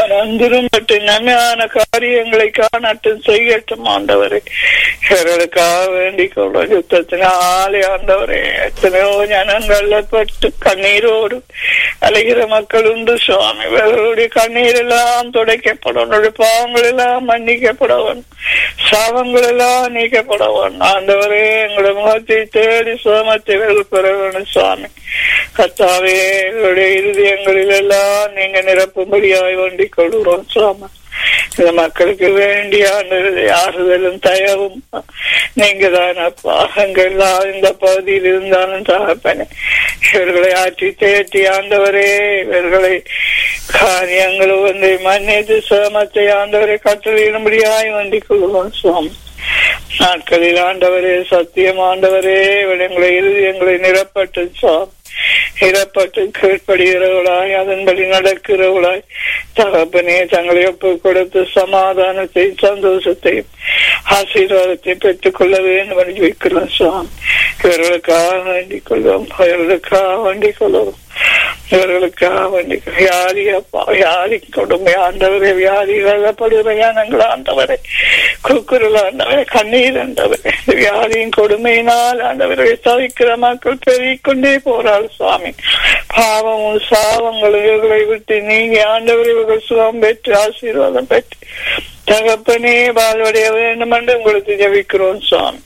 மனந்திரும் மற்றும் நன்மையான காரியங்களை காணட்டும் செய்யட்டும் ஆண்டவரே இவர்களுக்காக வேண்டிக் கொள்ள யுத்தத்தினாலே ஆண்டவரே எத்தனையோ ஜனங்கள்ல பட்டு கண்ணீரோடு அலைகிற மக்கள் உண்டு சுவாமி இவர்களுடைய கண்ணீர் எல்லாம் துடைக்கப்படும் உன்னுடைய பாவங்கள் எல்லாம் மன்னிக்கப்படவன் சாபங்கள் எல்லாம் நீக்கப்படவன் ஆண்டவரே எங்களுடைய முகத்தை தேடி சுகமத்தை இவர்கள் பெற வேணும் சுவாமி கத்தாவே எங்களுடைய இருதயங்களில் எல்லாம் நீங்க நிரப்பும்படியாய் வேண்டிக் கொள்கிறோம் சுவாமி இந்த மக்களுக்கு வேண்டிய ஆறுதலும் தயவும் நீங்க தான் அப்பா எங்கெல்லாம் இந்த பகுதியில் இருந்தாலும் தகப்பனே இவர்களை ஆற்றி தேற்றி ஆண்டவரே இவர்களை காரியங்களும் வந்து மன்னித்து சிரமத்தை ஆண்டவரை கட்டளையிடும்படியாய் வேண்டிக் கொள்கிறோம் சுவாமி நாட்களில் ஆண்டவரே சத்தியம் ஆண்டவரே எங்களை இருதயங்களை நிரப்பட்டு சுவாமி நிரப்பட்டு கீழ்ப்படுகிறவளாய் அதன்படி நடக்கிறவளாய் தகப்பனே தங்களை ஒப்பு கொடுத்து சமாதானத்தையும் சந்தோஷத்தையும் ஆசீர்வாதத்தையும் பெற்றுக் கொள்ள வேண்டும் என்று வைக்கிறோம் சுவாமி இவர்களுக்காக வேண்டிக் கொள்வோம் இவர்களுக்காக வேண்டிக் கொள்வோம் இவர்களுக்காக வேண்டிக் வியாதி அப்பா வியாதி கொடுமை ஆண்டவரே வியாதி வெள்ளப்படுமையானங்கள் ஆண்டவரை குக்குரல் ஆண்டவரை கண்ணீர் ஆண்டவரை வியாதியின் கொடுமையினால் ஆண்டவரை தவிக்கிற மக்கள் பெருகிக்கொண்டே போறாள் சுவாமி பாவமும் சாவங்களும் இவர்களை விட்டு நீங்க ஆண்டவரை இவர்கள் சுகம் பெற்று ஆசீர்வாதம் பெற்று தகப்பனே வாழ்வடைய வேண்டும் என்று உங்களுக்கு ஜபிக்கிறோம் சுவாமி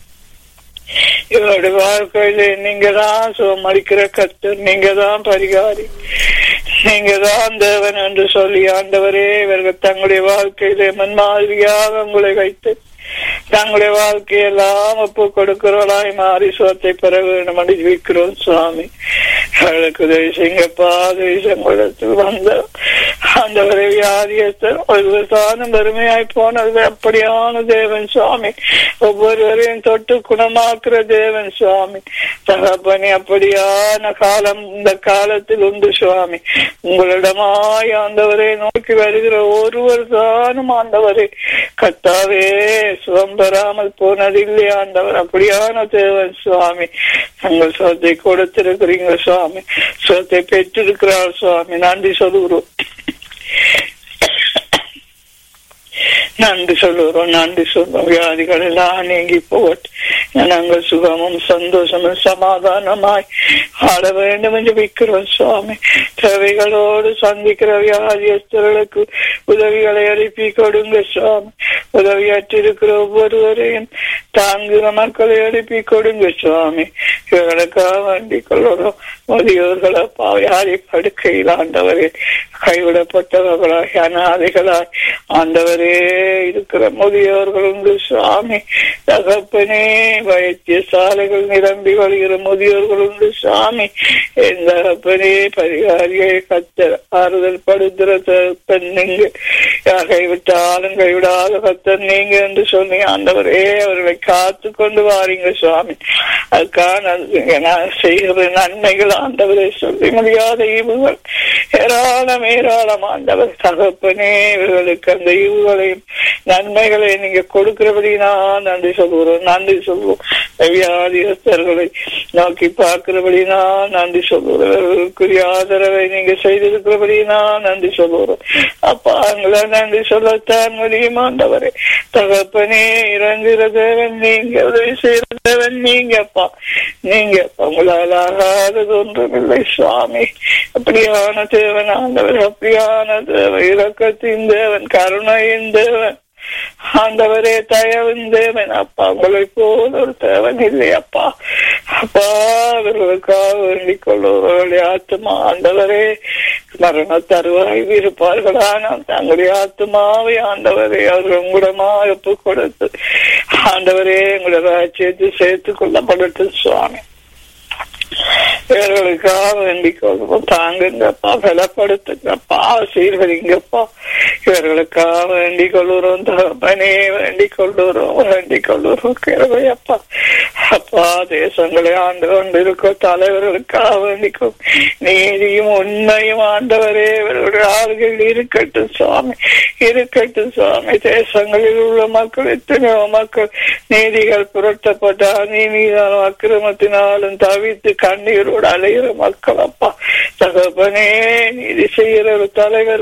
இவருடைய வாழ்க்கையில நீங்க தான் சுகம் அளிக்கிற கத்தர் நீங்க தான் பரிகாரி நீங்க தான் தேவன் என்று சொல்லி ஆண்டவரே இவர்கள் தங்களுடைய வாழ்க்கையில மன்மாதிரியாக உங்களை வைத்து தங்களுடைய வாழ்க்கையெல்லாம் ஒப்பு கொடுக்கிறவளாய் மாறி சுகத்தை பெற வேண்டும் என்று ஜீவிக்கிறோம் சுவாமி அவர்களுக்கு உதவி செய்யுங்கப்பா உதவி சங்கடத்தில் வந்த ஆண்டவரை வியாதியத்தர் ஒரு தானும் பெருமையாய் போனது அப்படியான தேவன் சுவாமி ஒவ்வொருவரையும் தொட்டு குணமாக்குற தேவன் சுவாமி தகப்பனி அப்படியான காலம் இந்த காலத்தில் உண்டு சுவாமி உங்களிடமாய் ஆண்டவரை நோக்கி வருகிற ஒருவர் தானும் ஆண்டவரை கத்தாவே சுகம் பெறாமல் போனதில்லை ஆண்டவர் அப்படியான தேவன் சுவாமி தங்கள் சுகத்தை கொடுத்திருக்கிறீங்க சுவாமி சுகத்தை பெற்றிருக்கிறார் சுவாமி நன்றி சொல்லுகிறோம் நன்றி சொல்லுகிறோம் நன்றி சொல்றோம் வியாதிகள் எல்லாம் நீங்கி போகட்டும் நாங்கள் சுகமும் சந்தோஷமும் சமாதானமாய் ஆட வேண்டும் என்று வைக்கிறோம் சுவாமி தேவைகளோடு சந்திக்கிற வியாதியஸ்தர்களுக்கு உதவிகளை அனுப்பி கொடுங்க சுவாமி உதவியாற்றிருக்கிற ஒவ்வொருவரையும் தாங்குகிற மக்களை அனுப்பி கொடுங்க சுவாமி இவர்களுக்காக வேண்டிக் கொள்ளுறோம் முதியோர்களை பாவையாரி படுக்கையில் ஆண்டவரே கைவிடப்பட்டவர்களாய் அநாதைகளாய் ஆண்டவரே இருக்கிற முதியோர்கள் உண்டு சுவாமி தகப்பனே வைத்திய சாலைகள் நிரம்பி வழிகிற முதியோர்கள் உண்டு சுவாமி என் தகப்பனே பரிகாரியை கத்த ஆறுதல் படுத்துற தகப்பன் நீங்க கைவிட்டாலும் கைவிடாத கத்தர் நீங்க என்று சொல்லி ஆண்டவரே அவர்களை காத்து கொண்டு வாரீங்க சுவாமி அதுக்கான நான் செய்கிற நன்மைகள் ஆண்டவரை சொல்லி முடியாத ஈவுகள் ஏராளம் ஏராளம் ஆண்டவர் தகப்பனே இவர்களுக்கு அந்த ஈவுகளையும் நன்மைகளை நீங்க கொடுக்கிறபடி நான் நன்றி சொல்கிறோம் நன்றி சொல்வோம் வியாதியஸ்தர்களை நோக்கி பார்க்கிறபடி நான் நன்றி சொல்கிறோம் இவர்களுக்குரிய ஆதரவை நீங்க செய்திருக்கிறபடி நான் நன்றி சொல்கிறோம் அப்பா எங்களை நன்றி சொல்லத்தான் முடியும் ஆண்டவரே தகப்பனே இறங்குகிற தேவன் நீங்க உதவி செய்கிற தேவன் நீங்க அப்பா நீங்க உங்களால் ஆகாதது ஒன்றுமில்லை சுவாமி அப்படியான தேவன் ஆண்டவர் அப்படியான தேவன் இரக்கத்தின் தேவன் கருணையின் தேவன் ஆண்டவரே தயவின் தேவன் அப்பா உங்களை போல ஒரு தேவன் இல்லை அப்பா அப்பா அவர்களுக்காக வேண்டிக் கொள்ளுவர்களுடைய ஆத்மா ஆண்டவரே மரண தருவாய் இருப்பார்களான தங்களுடைய ஆத்மாவை ஆண்டவரே அவர்கள் உங்களிடமாக ஒப்பு கொடுத்து ஆண்டவரே உங்களை ராஜ்யத்தை சேர்த்துக் கொள்ளப்படட்டும் சுவாமி இவர்களுக்காக வேண்டிக் கொள்வோம் தாங்குங்கப்பா பலப்படுத்துங்கப்பா ஆசீர்வதிங்கப்பா இவர்களுக்காக வேண்டிக் கொள்ளுறோம் தகப்பனே வேண்டிக் கொள்ளுறோம் வேண்டிக் கொள்ளுறோம் கிருபையப்பா அப்பா தேசங்களை ஆண்டு கொண்டிருக்க தலைவர்களுக்காக வேண்டிக்கும் நீதியும் உண்மையும் ஆண்டவரே இவர்களுடைய ஆளுகள் இருக்கட்டும் சுவாமி இருக்கட்டும் சுவாமி தேசங்களில் உள்ள மக்கள் எத்தனையோ மக்கள் நீதிகள் புரட்டப்பட்ட அநீதியாலும் அக்கிரமத்தினாலும் தவித்து கண்ணீரோடு அலைகிற மக்கள் அப்பா தகப்பனே நீதி செய்கிற ஒரு தலைவர்